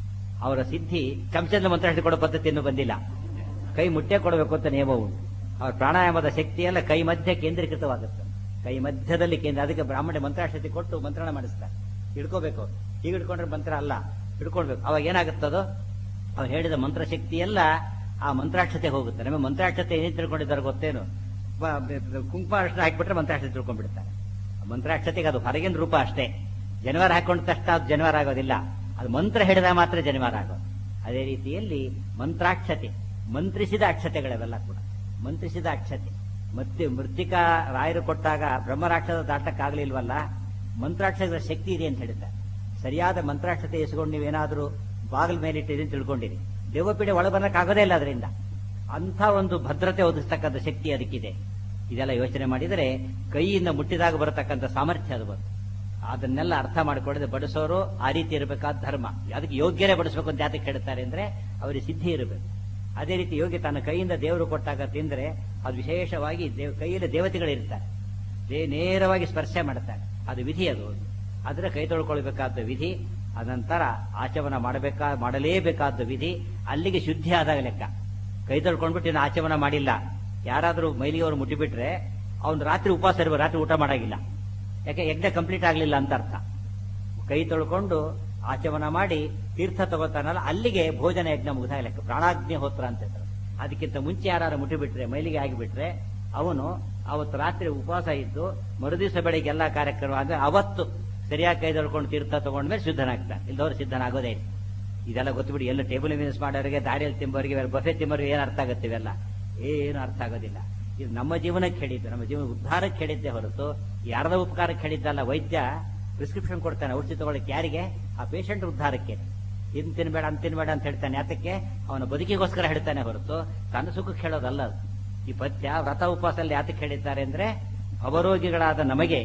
ಅವರ ಸಿದ್ಧಿ ಚಮಚದಲ್ಲಿ ಮಂತ್ರ ಕೊಡೋ ಪದ್ಧತಿ ಇನ್ನೂ ಬಂದಿಲ್ಲ ಕೈ ಮುಟ್ಟೆ ಕೊಡಬೇಕು ಅಂತ ನಿಯಮ ಉಂಟು ಅವ್ರ ಪ್ರಾಣಾಯಾಮದ ಶಕ್ತಿ ಎಲ್ಲ ಕೈ ಮಧ್ಯೆ ಕೇಂದ್ರೀಕೃತವಾಗುತ್ತೆ ಕೈ ಮಧ್ಯದಲ್ಲಿ ಕೇಂದ್ರ ಅದಕ್ಕೆ ಬ್ರಾಹ್ಮಣ ಮಂತ್ರಾಶಕ್ತಿ ಕೊಟ್ಟು ಮಂತ್ರಣ ಮಾಡಿಸ್ತಾರೆ ಹಿಡ್ಕೋಬೇಕು ಹೀಗೆ ಹಿಡ್ಕೊಂಡ್ರೆ ಮಂತ್ರ ಅಲ್ಲ ಹಿಡ್ಕೊಳ್ಬೇಕು ಅವಾಗ ಏನಾಗುತ್ತದೋ ಅವ್ರು ಹೇಳಿದ ಮಂತ್ರಶಕ್ತಿ ಎಲ್ಲ ಆ ಮಂತ್ರಾಕ್ಷತೆ ಹೋಗುತ್ತೆ ನಮಗೆ ಮಂತ್ರಾಕ್ಷತೆ ಏನೇನು ತಿಳ್ಕೊಂಡಿದ್ದಾರೆ ಗೊತ್ತೇನು ಬ- ಬ- ಕುಂಕುಮ ಅರ್ಶನ ಹಾಕಿಬಿಟ್ರೆ ಮಂತ್ರಾಕ್ಷತೆ ತಿಳ್ಕೊಂಡ್ಬಿಡ್ತಾರೆ ಮಂತ್ರಾಕ್ಷತೆಗೆ ಅದು ಹೊರಗಿನ ರೂಪ ಅಷ್ಟೇ ಜನವಾರ ಹಾಕೊಂಡ ತಕ್ಷಣ ಅದು ಜನವಾರ ಆಗೋದಿಲ್ಲ ಅದು ಮಂತ್ರ ಹಿಡಿದ ಮಾತ್ರ ಜನವಾರ ಆಗೋದು ಅದೇ ರೀತಿಯಲ್ಲಿ ಮಂತ್ರಾಕ್ಷತೆ ಮಂತ್ರಿಸಿದ ಅಕ್ಷತೆಗಳೆಲ್ಲ ಕೂಡ ಮಂತ್ರಿಸಿದ ಅಕ್ಷತೆ ಮತ್ತೆ ಮೃತ್ತಿಕಾ ರಾಯರು ಕೊಟ್ಟಾಗ ಬ್ರಹ್ಮರಾಕ್ಷಸ ದಾಟಕ್ಕಾಗ್ಲಿಲ್ವಲ್ಲ ಮಂತ್ರಾಕ್ಷರದ ಶಕ್ತಿ ಇದೆ ಅಂತ ಹೇಳಿದ್ದಾರೆ ಸರಿಯಾದ ಮಂತ್ರಾಕ್ಷತೆ ಎಸ್ಕೊಂಡು ನೀವೇನಾದ್ರೂ ಬಾಗಿಲ ಮೇಲೆ ಇಟ್ಟಿದ್ದೀನಿ ತಿಳ್ಕೊಂಡಿರಿ ದೇವಪೀಡೆ ಒಳ ಬರಕ್ಕಾಗೋದೇ ಇಲ್ಲ ಅದರಿಂದ ಅಂಥ ಒಂದು ಭದ್ರತೆ ಒದಗಿಸ್ತಕ್ಕಂಥ ಶಕ್ತಿ ಅದಕ್ಕಿದೆ ಇದೆಲ್ಲ ಯೋಚನೆ ಮಾಡಿದರೆ ಕೈಯಿಂದ ಮುಟ್ಟಿದಾಗ ಬರತಕ್ಕಂಥ ಸಾಮರ್ಥ್ಯ ಅದು ಬಂತು ಅದನ್ನೆಲ್ಲ ಅರ್ಥ ಮಾಡಿಕೊಳ್ಳದೆ ಬಡಿಸೋರು ಆ ರೀತಿ ಇರಬೇಕಾದ ಧರ್ಮ ಅದಕ್ಕೆ ಯೋಗ್ಯರೇ ಬಡಿಸ್ಬೇಕು ಅಂತ ಯಾತಕ್ಕೆ ಹೇಳ್ತಾರೆ ಅಂದ್ರೆ ಅವರಿಗೆ ಸಿದ್ಧಿ ಇರಬೇಕು ಅದೇ ರೀತಿ ಯೋಗ್ಯ ತನ್ನ ಕೈಯಿಂದ ದೇವರು ಕೊಟ್ಟಾಗ ತಿಂದ್ರೆ ಅದು ವಿಶೇಷವಾಗಿ ದೇವ್ ಕೈಯಲ್ಲಿ ದೇವತೆಗಳಿರ್ತಾರೆ ದೇ ನೇರವಾಗಿ ಸ್ಪರ್ಶ ಮಾಡ್ತಾರೆ ಅದು ವಿಧಿ ಅದು ಅದರ ಕೈ ತೊಳ್ಕೊಳ್ಬೇಕಾದ ವಿಧಿ ಅನಂತರ ಆಚಮನ ಮಾಡಬೇಕಾ ಮಾಡಲೇಬೇಕಾದ ವಿಧಿ ಅಲ್ಲಿಗೆ ಶುದ್ಧಿ ಆದಾಗ ಲೆಕ್ಕ ಕೈ ತೊಳ್ಕೊಂಡ್ಬಿಟ್ಟು ಇನ್ನು ಆಚಮನ ಮಾಡಿಲ್ಲ ಯಾರಾದರೂ ಮೈಲಿಗೆಯವರು ಮುಟ್ಟಿಬಿಟ್ರೆ ಅವ್ನು ರಾತ್ರಿ ಉಪವಾಸ ಇರ್ಬೇಕು ರಾತ್ರಿ ಊಟ ಮಾಡಾಗಿಲ್ಲ ಯಾಕೆ ಯಜ್ಞ ಕಂಪ್ಲೀಟ್ ಆಗಲಿಲ್ಲ ಅಂತ ಅರ್ಥ ಕೈ ತೊಳ್ಕೊಂಡು ಆಚಮನ ಮಾಡಿ ತೀರ್ಥ ತಗೋತಾನಲ್ಲ ಅಲ್ಲಿಗೆ ಭೋಜನ ಯಜ್ಞ ಮುಗಿದ ಲೆಕ್ಕ ಪ್ರಾಣಾಗ್ನಿ ಹೋತ್ರ ಅಂತ ಹೇಳ್ತಾರೆ. ಅದಕ್ಕಿಂತ ಮುಂಚೆ ಯಾರು ಮುಟ್ಟಿಬಿಟ್ರೆ ಮೈಲಿಗೆ ಆಗಿಬಿಟ್ರೆ ಅವನು ಅವತ್ತು ರಾತ್ರಿ ಉಪವಾಸ ಇದ್ದು ಮರುದಿವಸ ಬೆಳಿಗ್ಗೆ ಎಲ್ಲಾ ಕಾರ್ಯಕ್ರಮ ಅಂದ್ರೆ ಅವತ್ತು ಸರಿಯಾಗಿ ಕೈ ತೊಳ್ಕೊಂಡು ತೀರ್ಥ ತಗೊಂಡ್ಮೇಲೆ ಶುದ್ಧನಾಗ್ತಾನೆ ಇಲ್ದವ್ರು ಶುದ್ಧನಾಗೋದೇ ಇಲ್ಲ ಇದೆಲ್ಲ ಗೊತ್ತುಬಿಡಿ ಎಲ್ಲ ಟೇಬಲ್ ಮಿಸ್ ಮಾಡೋರಿಗೆ ದಾರಿಯಲ್ಲಿ ತಿಂಬೋರಿಗೆ ಬಫೆ ತಿಂಬೋರಿಗೆ ಏನು ಅರ್ಥ ಆಗುತ್ತೆ ಇವೆಲ್ಲ ಏನು ಅರ್ಥ ಆಗೋದಿಲ್ಲ ಇದು ನಮ್ಮ ಜೀವನಕ್ಕೆ ಹೇಳಿದ್ದು ನಮ್ಮ ಜೀವನ ಉದ್ಧಾರಕ್ಕೆ ಹೇಳಿದ್ದೆ ಹೊರತು ಯಾರದ ಉಪಕಾರಕ್ಕೆ ಹೇಳಿದ್ದಲ್ಲ ವೈದ್ಯ ಪ್ರಿಸ್ಕ್ರಿಪ್ಷನ್ ಕೊಡ್ತಾನೆ ಔಷಧಿ ತಗೊಳ್ಳಕ್ಕೆ ಯಾರಿಗೆ ಆ ಪೇಷಂಟ್ ಉದ್ಧಾರಕ್ಕೆ ಇನ್ ತಿನ್ಬೇಡ ಅಂತ ತಿನ್ಬೇಡ ಅಂತ ಹೇಳ್ತಾನೆ ಯಾತಕ್ಕೆ ಅವನ ಬದುಕಿಗೋಸ್ಕರ ಹೇಳ್ತಾನೆ ಹೊರತು ತನ್ನ ಸುಖಕ್ಕೆ ಹೇಳೋದಲ್ಲ ಅದು. ಈ ಪಥ್ಯ ವ್ರತ ಉಪವಾಸಲ್ಲಿ ಯಾತಕ್ಕೆ ಹೇಳಿದ್ದಾರೆ ಅಂದ್ರೆ ಭವರೋಗಿಗಳಾದ ನಮಗೆ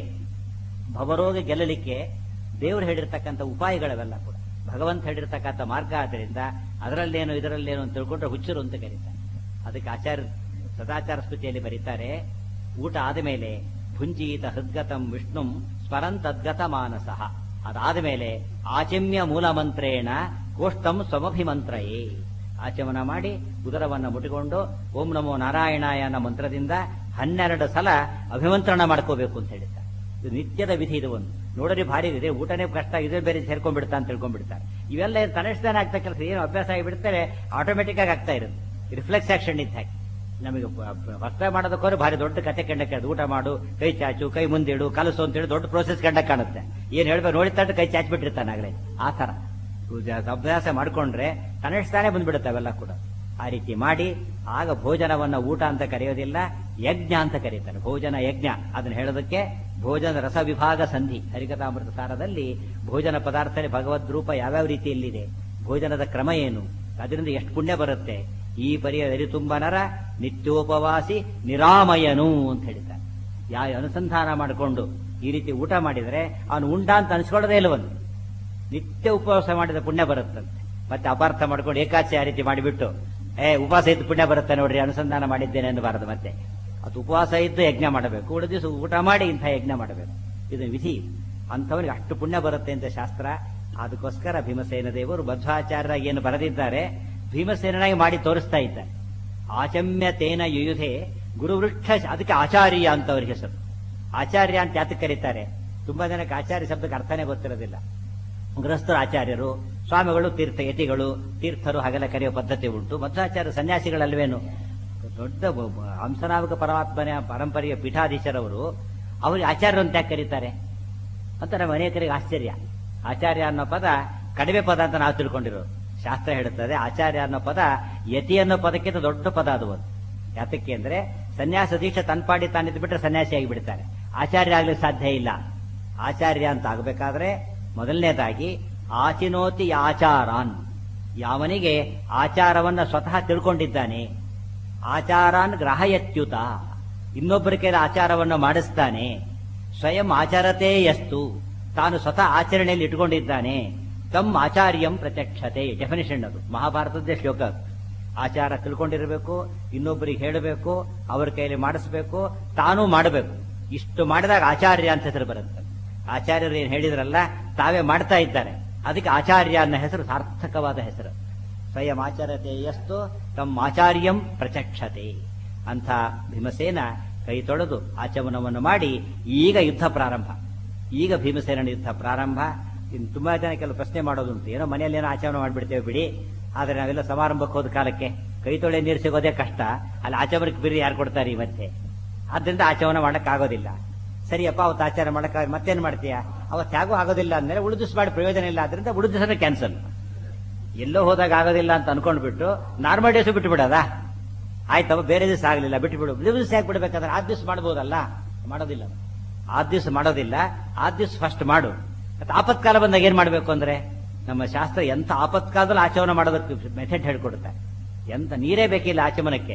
ಭವರೋಗ ಗೆಲ್ಲಲಿಕ್ಕೆ ದೇವರು ಹೇಳಿರ್ತಕ್ಕಂಥ ಉಪಾಯಗಳವೆಲ್ಲ ಕೂಡ ಭಗವಂತ ಹೇಳಿರ್ತಕ್ಕಂಥ ಮಾರ್ಗ ಆದ್ದರಿಂದ ಅದರಲ್ಲೇನು ಇದರಲ್ಲೇನು ಅಂತ ತಿಳ್ಕೊಂಡ್ರೆ ಹುಚ್ಚರು ಅಂತ ಕರೀತಾರೆ ಅದಕ್ಕೆ ಆಚಾರ್ಯ ಸದಾಚಾರ ಸ್ಮೃತಿಯಲ್ಲಿ ಬರೀತಾರೆ ಊಟ ಆದ ಮೇಲೆ ಭುಂಜೀತ ಹೃದ್ಗತಂ ವಿಷ್ಣುಂ ಸ್ಮರಂತದ್ಗತ ಮಾನಸಃ ಅದಾದ ಮೇಲೆ ಆಚಮ್ಯ ಮೂಲ ಮಂತ್ರೇಣ ಕೋಷ್ಟಂ ಸ್ವಮಭಿಮಂತ್ರಯೇ ಆಚಮನ ಮಾಡಿ ಉದರವನ್ನ ಮುಟ್ಟಿಕೊಂಡು ಓಂ ನಮೋ ನಾರಾಯಣಾಯ ಅನ್ನೋ ಮಂತ್ರದಿಂದ ಹನ್ನೆರಡು ಸಲ ಅಭಿಮಂತ್ರಣ ಮಾಡ್ಕೋಬೇಕು ಅಂತ ಹೇಳಿದ್ದಾರೆ ಇದು ನಿತ್ಯದ ವಿಧಿ ಇದು ಒಂದು ನೋಡ್ರಿ ಭಾರಿ ಇದೆ ಊಟನೇ ಕಷ್ಟ ಇದೇ ಬೇರೆ ಸೇರ್ಕೊಂಡ್ಬಿಡ್ತಾ ಅಂತ ತಿಳ್ಕೊಂಡ್ಬಿಡ್ತಾರೆ ಇವೆಲ್ಲ ಏನು ತನ್ನಷ್ಟೇನೆ ಆಗ್ತಾ ಕೆಲಸ ಏನು ಅಭ್ಯಾಸ ಆಗಿಬಿಡ್ತಾರೆ ಆಟೋಮೆಟಿಕ್ ಆಗಿ ಆಗ್ತಾ ಇರುತ್ತೆ ರಿಫ್ಲೆಕ್ಸ್ ಆಕ್ಷನ್ ಇದ್ದ ಹಾಗೆ ನಮಗೆ ಹೊಸ ಮಾಡೋದಕ್ಕೋದ್ರೆ ಭಾರಿ ದೊಡ್ಡ ಕತೆ ಕಂಡ ಕೇಳಿದ ಊಟ ಮಾಡು ಕೈ ಚಾಚು ಕೈ ಮುಂದಿಡು ಕಲಸು ಅಂತ ಹೇಳಿ ದೊಡ್ಡ ಪ್ರೋಸೆಸ್ ಕಂಡ ಕಾಣುತ್ತೆ ಏನ್ ಹೇಳ್ಬೇಕು ನೋಡಿ ತಟ್ಟು ಕೈ ಚಾಚ್ಬಿಟ್ಟಿರ್ತಾನೆ ಆಗ್ಲೇ ಆ ತರ ಪೂಜಾ ಅಭ್ಯಾಸ ಮಾಡ್ಕೊಂಡ್ರೆ ತನ್ನಷ್ಟಾನೆ ಬಂದ್ಬಿಡುತ್ತೆ ಅವೆಲ್ಲ ಕೂಡ ಆ ರೀತಿ ಮಾಡಿ ಆಗ ಭೋಜನವನ್ನ ಊಟ ಅಂತ ಕರೆಯೋದಿಲ್ಲ ಯಜ್ಞ ಅಂತ ಕರೀತಾರೆ ಭೋಜನ ಯಜ್ಞ ಅದನ್ನ ಹೇಳೋದಕ್ಕೆ ಭೋಜನ ರಸ ವಿಭಾಗ ಸಂಧಿ ಹರಿಕಥಾಮೃತ ಸಾರದಲ್ಲಿ ಭೋಜನ ಪದಾರ್ಥ ಭಗವದ್ ರೂಪ ಯಾವ್ಯಾವ ರೀತಿಯಲ್ಲಿದೆ ಭೋಜನದ ಕ್ರಮ ಏನು ಅದರಿಂದ ಎಷ್ಟು ಪುಣ್ಯ ಬರುತ್ತೆ ಈ ಪರಿಯ ತುಂಬ ನರ ನಿತ್ಯೋಪವಾಸಿ ನಿರಾಮಯನು ಅಂತ ಹೇಳಿದ್ದಾರೆ ಯಾವ ಅನುಸಂಧಾನ ಮಾಡಿಕೊಂಡು ಈ ರೀತಿ ಊಟ ಮಾಡಿದರೆ ಅವನು ಉಂಡ ಅಂತ ಅನಿಸ್ಕೊಳ್ಳೋದೇ ಇಲ್ಲವನು ನಿತ್ಯ ಉಪವಾಸ ಮಾಡಿದ ಪುಣ್ಯ ಬರುತ್ತಂತೆ ಮತ್ತೆ ಅಪಾರ್ಥ ಮಾಡ್ಕೊಂಡು ಏಕಾಚೆ ಆ ರೀತಿ ಮಾಡಿಬಿಟ್ಟು ಏ ಉಪವಾಸ ಇದ್ದು ಪುಣ್ಯ ಬರುತ್ತೆ ನೋಡ್ರಿ ಅನುಸಂಧಾನ ಮಾಡಿದ್ದೇನೆ ಅನ್ನಬಾರದು ಮತ್ತೆ ಅದು ಉಪವಾಸ ಇದ್ದು ಯಜ್ಞ ಮಾಡಬೇಕು ಉಳಿದ ದಿವಸ ಊಟ ಮಾಡಿ ಇಂಥ ಯಜ್ಞ ಮಾಡಬೇಕು ಇದು ವಿಧಿ ಅಂಥವನಿಗೆ ಅಷ್ಟು ಪುಣ್ಯ ಬರುತ್ತೆ ಅಂತ ಶಾಸ್ತ್ರ ಅದಕ್ಕೋಸ್ಕರ ಭೀಮಸೇನ ದೇವರು ಬದ್ಧಾಚಾರ್ಯರಾಗಿ ಏನು ಬರೆದಿದ್ದಾರೆ ಭೀಮಸೇನಾಗಿ ಮಾಡಿ ತೋರಿಸ್ತಾ ಇದ್ದಾರೆ ಆಚಮ್ಯ ತೇನ ಯುಯುಧೆ ಗುರುವೃಕ್ಷ ಅದಕ್ಕೆ ಆಚಾರ್ಯ ಅಂತ ಅವ್ರಿಗೆ ಹೆಸರು ಆಚಾರ್ಯ ಅಂತ ಯಾತಕ್ಕೆ ಕರೀತಾರೆ ತುಂಬಾ ಜನಕ್ಕೆ ಆಚಾರ್ಯ ಶಬ್ದಕ್ಕೆ ಅರ್ಥನೇ ಗೊತ್ತಿರೋದಿಲ್ಲ ಗೃಹಸ್ಥರು ಆಚಾರ್ಯರು ಸ್ವಾಮಿಗಳು ತೀರ್ಥ ಯತಿಗಳು ತೀರ್ಥರು ಹಾಗೆಲ್ಲ ಕರೆಯುವ ಪದ್ಧತಿ ಉಂಟು ಮಧ್ವಾಚಾರ್ಯ ಸನ್ಯಾಸಿಗಳಲ್ವೇನು ದೊಡ್ಡ ಬ- ಬ- ಹಂಸನಾಮಕ ಪರಮಾತ್ಮನ ಪರಂಪರೆಯ ಪೀಠಾಧೀಶರವರು ಅವರಿಗೆ ಆಚಾರ್ಯರು ಅಂತ ಯಾಕೆ ಕರೀತಾರೆ ಅಂತ ನಮ್ಮ ಅನೇಕರಿಗೆ ಆಶ್ಚರ್ಯ ಆಚಾರ್ಯ ಅನ್ನೋ ಪದ ಕಡಿಮೆ ಪದ ಅಂತ ನಾವು ತಿಳ್ಕೊಂಡಿರೋದು ಶಾಸ್ತ್ರ ಹೇಳುತ್ತದೆ ಆಚಾರ್ಯ ಅನ್ನೋ ಪದ ಯತಿ ಅನ್ನೋ ಪದಕ್ಕಿಂತ ದೊಡ್ಡ ಪದ ಅದು ಒಂದು ಯಾತಕ್ಕೆ ಅಂದ್ರೆ ಸನ್ಯಾಸ ದೀಕ್ಷೆ ತನ್ಪಾಡಿ ತಾನಿದ್ದು ಬಿಟ್ರೆ ಸನ್ಯಾಸಿ ಆಗಿ ಬಿಡ್ತಾರೆ ಆಚಾರ್ಯ ಆಗ್ಲಿಕ್ಕೆ ಸಾಧ್ಯ ಇಲ್ಲ ಆಚಾರ್ಯ ಅಂತ ಆಗಬೇಕಾದ್ರೆ ಮೊದಲನೇದಾಗಿ ಆಚಿನೋತಿ ಆಚಾರಾನ್ ಯಾವನಿಗೆ ಆಚಾರವನ್ನ ಸ್ವತಃ ತಿಳ್ಕೊಂಡಿದ್ದಾನೆ ಆಚಾರಾನ್ ಗ್ರಹಯತ್ಯುತ ಇನ್ನೊಬ್ಬರ ಕೈಲಿ ಆಚಾರವನ್ನು ಮಾಡಿಸ್ತಾನೆ ಸ್ವಯಂ ಆಚಾರತೆ ಎಸ್ತು ತಾನು ಸ್ವತಃ ಆಚರಣೆಯಲ್ಲಿ ಇಟ್ಕೊಂಡಿದ್ದಾನೆ ತಮ್ಮ ಆಚಾರ್ಯಂ ಪ್ರತ್ಯಕ್ಷತೆ ಡೆಫಿನೇಷನ್ ಅದು ಮಹಾಭಾರತದ್ದೇ ಶ್ಲೋಕ ಅದು. ಆಚಾರ ತಿಳ್ಕೊಂಡಿರಬೇಕು ಇನ್ನೊಬ್ಬರಿಗೆ ಹೇಳಬೇಕು ಅವರ ಕೈಯಲ್ಲಿ ಮಾಡಿಸ್ಬೇಕು ತಾನೂ ಮಾಡಬೇಕು ಇಷ್ಟು ಮಾಡಿದಾಗ ಆಚಾರ್ಯ ಅಂತ ಹೆಸರು ಬರುತ್ತೆ ಆಚಾರ್ಯರು ಏನ್ ಹೇಳಿದ್ರಲ್ಲ ತಾವೇ ಮಾಡ್ತಾ ಇದ್ದಾರೆ ಅದಕ್ಕೆ ಆಚಾರ್ಯ ಅನ್ನೋ ಹೆಸರು ಸಾರ್ಥಕವಾದ ಹೆಸರು ಸ್ವಯಂ ಆಚಾರತೆ ಎಷ್ಟು ತಮ್ಮ ಆಚಾರ್ಯಂ ಪ್ರಚಕ್ಷತೆ ಅಂಥ ಭೀಮಸೇನ ಕೈ ತೊಳೆದು ಆಚಮನವನ್ನು ಮಾಡಿ ಈಗ ಯುದ್ಧ ಪ್ರಾರಂಭ ಈಗ ಭೀಮಸೇನ ಯುದ್ಧ ಪ್ರಾರಂಭ ಇನ್ನು ತುಂಬಾ ಜನ ಕೆಲವು ಪ್ರಶ್ನೆ ಮಾಡೋದುಂಟು ಏನೋ ಮನೆಯಲ್ಲಿ ಏನೋ ಆಚರಣೆ ಮಾಡಿಬಿಡ್ತೇವೆ ಬಿಡಿ ಆದ್ರೆ ನಾವೆಲ್ಲ ಸಮಾರಂಭಕ್ಕೆ ಹೋದ ಕಾಲಕ್ಕೆ ಕೈ ತೊಳೆ ನೀರು ಸಿಗೋದೇ ಕಷ್ಟ ಅಲ್ಲಿ ಆಚಮನಕ್ಕೆ ಬಿರಿ ಯಾರು ಕೊಡ್ತಾರೆ ಈ ಮಧ್ಯೆ ಆದ್ರಿಂದ ಆಚಮನ ಮಾಡಕ್ ಆಗೋದಿಲ್ಲ ಸರಿಯಪ್ಪ ಅವತ್ತು ಆಚಾರ ಮಾಡಕ್ ಮತ್ತೇನ್ ಮಾಡ್ತೀಯಾ ಅವತ್ತು ಹೇಗೂ ಆಗೋದಿಲ್ಲ ಅಂದ್ಮೇಲೆ ಉಳಿದಿಸ್ ಮಾಡಿ ಪ್ರಯೋಜನ ಇಲ್ಲ ಆದ್ರಿಂದ ಉಳಿದಿಸನೇ ಕ್ಯಾನ್ಸಲ್ ಎಲ್ಲೋ ಹೋದಾಗ ಆಗೋದಿಲ್ಲ ಅಂತ ಅನ್ಕೊಂಡ್ಬಿಟ್ಟು ನಾರ್ಮಲ್ ಡೇಸ್ ಬಿಟ್ಟು ಬಿಡೋದಾ ಆಯ್ತವ ಬೇರೆ ದಿವಸ ಆಗ್ಲಿಲ್ಲ ಬಿಟ್ಟು ಬಿಡು ದಿವಸ ಯಾಕೆ ಬಿಡ್ಬೇಕಾದ್ರೆ ಆ ದಿವಸ ಮಾಡ್ಬೋದಲ್ಲ ಮಾಡೋದಿಲ್ಲ ಆ ದಿವಸ ಮಾಡೋದಿಲ್ಲ ಆ ದಿವಸ ಫಸ್ಟ್ ಮಾಡು ಮತ್ತೆ ಆಪತ್ಕಾಲ ಬಂದಾಗ ಏನ್ ಮಾಡ್ಬೇಕು ಅಂದ್ರೆ ನಮ್ಮ ಶಾಸ್ತ್ರ ಎಂತ ಆಪತ್ಕಾಲದಲ್ಲಿ ಆಚಮನ ಮಾಡೋದಕ್ಕೆ ಮೆಥಡ್ ಹೇಳ್ಕೊಡುತ್ತೆ ಎಂತ ನೀರೇ ಬೇಕಿಲ್ಲ ಆಚಮನಕ್ಕೆ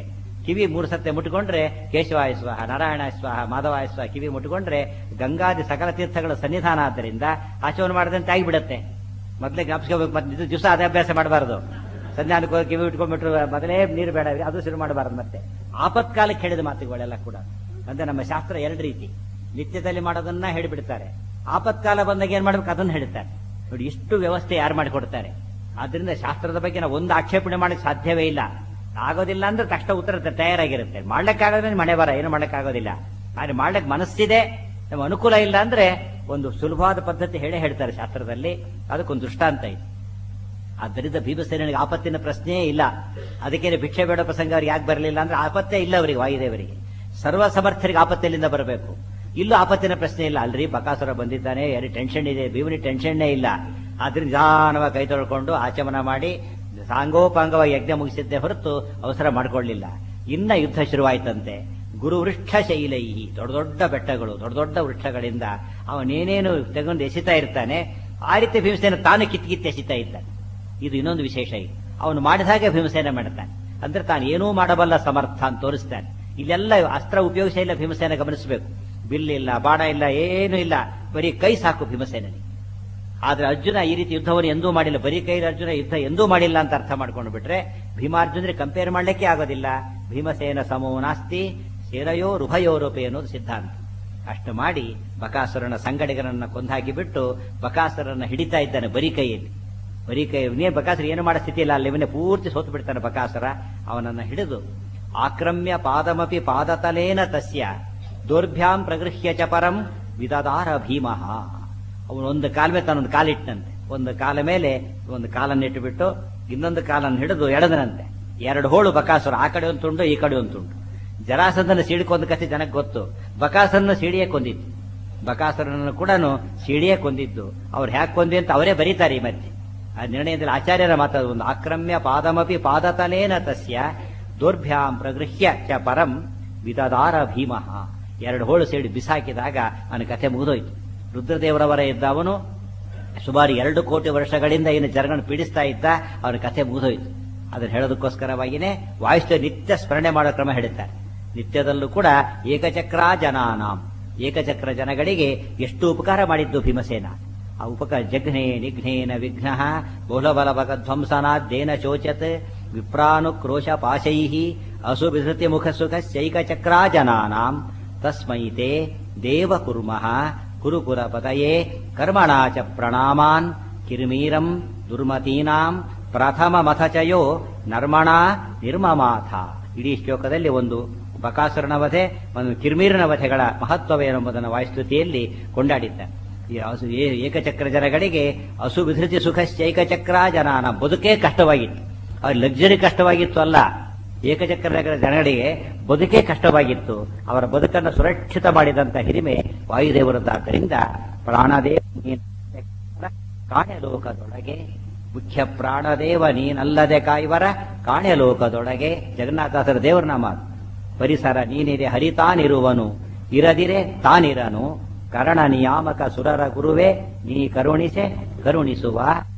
ಕಿವಿ ಮೂರು ಸತ್ತೆ ಮುಟ್ಕೊಂಡ್ರೆ ಕೇಶವಾಯ ಸ್ವಾಹ ನಾರಾಯಣ ಸ್ವಾಹ ಮಾಧವಾಯ ಸ್ವಾಹ ಕಿವಿ ಮುಟ್ಕೊಂಡ್ರೆ ಗಂಗಾದಿ ಸಕಲ ತೀರ್ಥಗಳ ಸನ್ನಿಧಾನ ಆದ್ದರಿಂದ ಆಚರಣೆ ಮಾಡದಂತೆ ಆಗಿಬಿಡತ್ತೆ ಮೊದಲೇ ಜ್ಞಾಪಿಸ್ಕೋಬೇಕು ಮತ್ತೆ ಇದು ದಿವಸ ಅದೇ ಅಭ್ಯಾಸ ಮಾಡಬಾರದು ಸಂಧಾನಕ್ಕೆ ಹೋಗಿ ಕಿವಿ ಇಟ್ಕೊಂಡ್ಬಿಟ್ರು ಮೊದಲೇ ನೀರು ಬೇಡ ಅದು ಶುರು ಮಾಡಬಾರದು ಮತ್ತೆ ಆಪತ್ಕಾಲಕ್ಕೆ ಹೇಳಿದ ಮಾತುಗಳೆಲ್ಲ ಕೂಡ ಅಂದ್ರೆ ನಮ್ಮ ಶಾಸ್ತ್ರ ಎರಡು ರೀತಿ ನಿತ್ಯದಲ್ಲಿ ಮಾಡೋದನ್ನ ಹೇಳಿಬಿಡ್ತಾರೆ ಆಪತ್ಕಾಲ ಬಂದಾಗ ಏನ್ ಮಾಡ್ಬೇಕು ಅದನ್ನ ಹೇಳ್ತಾರೆ ನೋಡಿ ಇಷ್ಟು ವ್ಯವಸ್ಥೆ ಯಾರು ಮಾಡಿಕೊಡ್ತಾರೆ ಆದ್ರಿಂದ ಶಾಸ್ತ್ರದ ಬಗ್ಗೆ ನಾವು ಒಂದು ಆಕ್ಷೇಪಣೆ ಮಾಡಕ್ಕೆ ಸಾಧ್ಯವೇ ಇಲ್ಲ ಆಗೋದಿಲ್ಲ ಅಂದ್ರೆ ತಕ್ಷಣ ಉತ್ತರ ತಯಾರಾಗಿರುತ್ತೆ ಮಾಡ್ಲಿಕ್ಕಾಗೋದ್ರೆ ಮನೆ ಬರ ಏನು ಮಾಡ್ಲಿಕ್ಕಾಗೋದಿಲ್ಲ ಆದ್ರೆ ಮಾಡ್ಲಿಕ್ಕೆ ಮನಸ್ಸಿದೆ ನಮ್ಮ ಅನುಕೂಲ ಇಲ್ಲ ಅಂದ್ರೆ ಒಂದು ಸುಲಭವಾದ ಪದ್ಧತಿ ಹೇಳೇ ಹೇಳ್ತಾರೆ ಶಾಸ್ತ್ರದಲ್ಲಿ ಅದಕ್ಕೊಂದು ದೃಷ್ಟಾಂತ ಇದೆ ಆದ್ದರಿಂದ ಭೀಮಸೇನಿಗೆ ಆಪತ್ತಿನ ಪ್ರಶ್ನೆಯೇ ಇಲ್ಲ ಅದಕ್ಕೆ ಭಿಕ್ಷೆ ಬೇಡ ಪ್ರಸಂಗ ಅವ್ರಿಗೆ ಯಾಕೆ ಬರಲಿಲ್ಲ ಅಂದ್ರೆ ಆಪತ್ತೇ ಇಲ್ಲ ಅವರಿಗೆ ವಾಯುದೇವರಿಗೆ ಸರ್ವ ಸಮರ್ಥರಿಗೆ ಆಪತ್ತಿನಿಂದ ಬರಬೇಕು ಇಲ್ಲೂ ಆಪತ್ತಿನ ಪ್ರಶ್ನೆ ಇಲ್ಲ ಅಲ್ರಿ ಬಕಾಸುರ ಬಂದಿದ್ದಾನೆ ಯಾರಿ ಟೆನ್ಷನ್ ಇದೆ ಭೀಮನಿ ಟೆನ್ಷನ್ನೇ ಇಲ್ಲ ಆದ್ರಿಂದ ನಿಧಾನವಾಗಿ ಕೈ ತೊಳ್ಕೊಂಡು ಆಚಮನ ಮಾಡಿ ಸಾಂಗೋಪಾಂಗವಾಗಿ ಯಜ್ಞ ಮುಗಿಸಿದ್ದೇ ಹೊರತು ಅವಸರ ಮಾಡ್ಕೊಳ್ಳಿಲ್ಲ ಇನ್ನ ಯುದ್ಧ ಶುರುವಾಯ್ತಂತೆ ಗುರು ವೃಕ್ಷ ಶೈಲೈಹಿ ದೊಡ್ಡ ದೊಡ್ಡ ಬೆಟ್ಟಗಳು ದೊಡ್ಡ ದೊಡ್ಡ ವೃಕ್ಷಗಳಿಂದ ಅವನೇನೇನು ತೆಗೆದು ಎಸಿತಾ ಇರ್ತಾನೆ ಆ ರೀತಿ ಭೀಮಸೇನ ತಾನು ಕಿತ್ ಕಿತ್ ಎಸಿತಾ ಇದ್ದಾನೆ ಇದು ಇನ್ನೊಂದು ವಿಶೇಷ ಇದು ಅವನು ಮಾಡಿದ ಹಾಗೆ ಭೀಮಸೇನ ಮಾಡ್ತಾನೆ ಅಂದ್ರೆ ತಾನು ಏನೂ ಮಾಡಬಲ್ಲ ಸಮರ್ಥ ಅಂತ ತೋರಿಸ್ತಾನೆ ಇಲ್ಲೆಲ್ಲ ಅಸ್ತ್ರ ಉಪಯೋಗಿಸ ಇಲ್ಲ ಭೀಮಸೇನ ಗಮನಿಸಬೇಕು ಬಿಲ್ ಇಲ್ಲ ಬಾಣ ಇಲ್ಲ ಏನೂ ಇಲ್ಲ ಬರೀ ಕೈ ಸಾಕು ಭೀಮಸೇನಿಗೆ ಆದ್ರೆ ಅರ್ಜುನ ಈ ರೀತಿ ಯುದ್ಧವನ್ನು ಎಂದೂ ಮಾಡಿಲ್ಲ ಬರೀ ಕೈ ಅರ್ಜುನ ಯುದ್ಧ ಎಂದೂ ಮಾಡಿಲ್ಲ ಅಂತ ಅರ್ಥ ಮಾಡ್ಕೊಂಡು ಬಿಟ್ರೆ ಭೀಮಾರ್ಜುನರಿಗೆ ಕಂಪೇರ್ ಮಾಡ್ಲಿಕ್ಕೆ ಆಗೋದಿಲ್ಲ ಭೀಮಸೇನ ಸಮೋ ನಾಸ್ತಿ ಸೇರಯೋ ರುಭಯೋರೂಪೆ ಅನ್ನೋದು ಸಿದ್ಧಾಂತ ಅಷ್ಟು ಮಾಡಿ ಬಕಾಸುರನ ಸಂಗಡಿಗರನ್ನ ಕೊಂದಾಕಿ ಬಿಟ್ಟು ಬಕಾಸುರನ್ನ ಹಿಡಿತಾ ಇದ್ದಾನೆ ಬರೀ ಕೈಯಲ್ಲಿ ಬರೀ ಕೈ ನೀ ಬಕಾಸುರ ಏನು ಮಾಡೋ ಸ್ಥಿತಿ ಇಲ್ಲ ಅಲ್ಲಿ ಇವನೇ ಪೂರ್ತಿ ಸೋತು ಬಿಡ್ತಾನೆ ಬಕಾಸುರ ಅವನನ್ನ ಹಿಡಿದು ಆಕ್ರಮ್ಯ ಪಾದಮಪಿ ಪಾದತಲೇನ ತಸ್ಯ ದೌರ್ಭ್ಯಾಂ ಪ್ರಗೃಹ್ಯ ಚ ಪರಂ ವಿದದಾರ ಭೀಮಃ ಅವನು ಒಂದು ಕಾಲ ಮೇಲೆ ತಾನೊಂದು ಕಾಲಿಟ್ಟನಂತೆ ಒಂದು ಕಾಲ ಮೇಲೆ ಒಂದು ಕಾಲನ್ನಿಟ್ಟು ಬಿಟ್ಟು ಇನ್ನೊಂದು ಕಾಲನ್ನು ಹಿಡಿದು ಎಳೆದನಂತೆ ಎರಡು ಹೋಳು ಬಕಾಸುರ ಆ ಕಡೆ ಒಂದು ತುಂಡು ಈ ಕಡೆ ಒಂದು ತುಂಡು ಜರಾಸಂದನ ಸೀಡಿಕೊಂದ ಕಥೆ ಜನಕ್ಕೆ ಗೊತ್ತು ಬಕಾಸರನ್ನು ಸೀಡಿಯೇ ಕೊಂದಿತ್ತು ಬಕಾಸುರನನ್ನು ಕೂಡ ಸೀಡಿಯೇ ಕೊಂದಿದ್ದು ಅವ್ರು ಹ್ಯಾಕ್ ಕೊಂದಿ ಅಂತ ಅವರೇ ಬರೀತಾರೆ ಈ ಮಧ್ಯೆ ಆ ನಿರ್ಣಯದಲ್ಲಿ ಆಚಾರ್ಯರ ಮಾತಾಡ ಒಂದು ಆಕ್ರಮ್ಯ ಪಾದಮಪಿ ಪಾದತಲೇನ ತಸ್ಯ ದೌರ್ಭ್ಯಾಂ ಪ್ರಗೃಹ್ಯ ಚ ಪರಂ ವಿದದಾರ ಭೀಮಃ ಎರಡು ಹೋಳು ಸೇಡಿ ಬಿಸಾಕಿದಾಗ ಅವನ ಕಥೆ ಮುಗಿದೋಯ್ತು ರುದ್ರದೇವರವರ ಇದ್ದ ಅವನು ಸುಮಾರು ಎರಡು ಕೋಟಿ ವರ್ಷಗಳಿಂದ ಏನು ಜನಗಳನ್ನು ಪೀಡಿಸ್ತಾ ಇದ್ದ ಅವನ ಕಥೆ ಮುಗಿದೋಯ್ತು ಅದನ್ನು ಹೇಳೋದಕ್ಕೋಸ್ಕರವಾಗಿಯೇ ವಾಯುಸ್ಥ ನಿತ್ಯ ಸ್ಮರಣೆ ಮಾಡೋ ಕ್ರಮ ಹೇಳುತ್ತಾರೆ ನಿತ್ಯದಲ್ಲೂ ಕೂಡ ಏಕಚಕ್ರ ಜನಾನಾಂ ಏಕಚಕ್ರ ಜನಗಳಿಗೆ ಎಷ್ಟು ಉಪಕಾರ ಮಾಡಿದ್ದು ಭೀಮಸೇನ ಆ ಉಪಕಾರ ಜಘ್ನೆ ನಿಘ್ನೇನ ವಿಘ್ನ ಬಹುಲಬಲಭಗ ಧ್ವಂಸನಾದ್ದೇನ ಶೋಚತ್ ವಿಪ್ರಾನುಕ್ರೋಶ ಪಾಶೈ ಅಸುವಿಧೃತಿ ಮುಖ ಸುಖ ಚೈಕಚಕ್ರ ಜನಾನಾಂ ತಸ್ಮೈತೆ ದೇವ ಕುರ್ಮಃ ಕುರುಕುರ ಪತಯೇ ಕರ್ಮಣಾ ಚ ಪ್ರಣಾಮಾನ್ ಕಿರ್ಮೀರಂ ದುರ್ಮತೀನಾಂ ಪ್ರಥಮ ಮಥಚಯೋ ನರ್ಮಣ ನಿರ್ಮಮಾಥ ಇಡೀ ಶ್ಲೋಕದಲ್ಲಿ ಒಂದು ಬಕಾಸುರನ ವಧೆ ಒಂದು ಕಿರ್ಮೀರನ ವಧೆಗಳ ಮಹತ್ವವೇನೆಂಬುದನ್ನು ವಾಯುಸ್ತುತಿಯಲ್ಲಿ ಕೊಂಡಾಡಿದ್ದ ಈ ಹಸು ಏ- ಏಕಚಕ್ರ ಜನಗಳಿಗೆ ಹಸು ವಿಧೃತಿ ಸುಖಶ್ಚೈಕಚಕ್ರ ಜನಾನ ಬದುಕೇ ಕಷ್ಟವಾಗಿತ್ತು ಅವ್ರ ಲಕ್ಸುರಿ ಕಷ್ಟವಾಗಿತ್ತು ಅಲ್ಲ ಏಕಚಕ್ರ ಜನಗಳಿಗೆ ಬದುಕೇ ಕಷ್ಟವಾಗಿತ್ತು ಅವರ ಬದುಕನ್ನು ಸುರಕ್ಷಿತ ಮಾಡಿದಂತ ಹಿರಿಮೆ ವಾಯುದೇವರದ್ದಾದ್ದರಿಂದ ಪ್ರಾಣದೇವ ನೀನು ಕಾಣ್ಯಲೋಕದೊಳಗೆ ಮುಖ್ಯ ಪ್ರಾಣದೇವ ನೀನಲ್ಲದೆ ಕಾಯುವರ ಕಾಣ್ಯಲೋಕದೊಳಗೆ ಜಗನ್ನಾಥಾಸರ ದೇವರ ನಾಮ ಅದು. ಪರಿಸರ ನೀನಿದೆ ಹರಿತಾನಿರುವನು ಇರದಿರೆ ತಾನಿರನು ಕರಣ ನಿಯಾಮಕ ಸುರರ ಗುರುವೇ ನೀ ಕರುಣಿಸೆ ಕರುಣಿಸುವ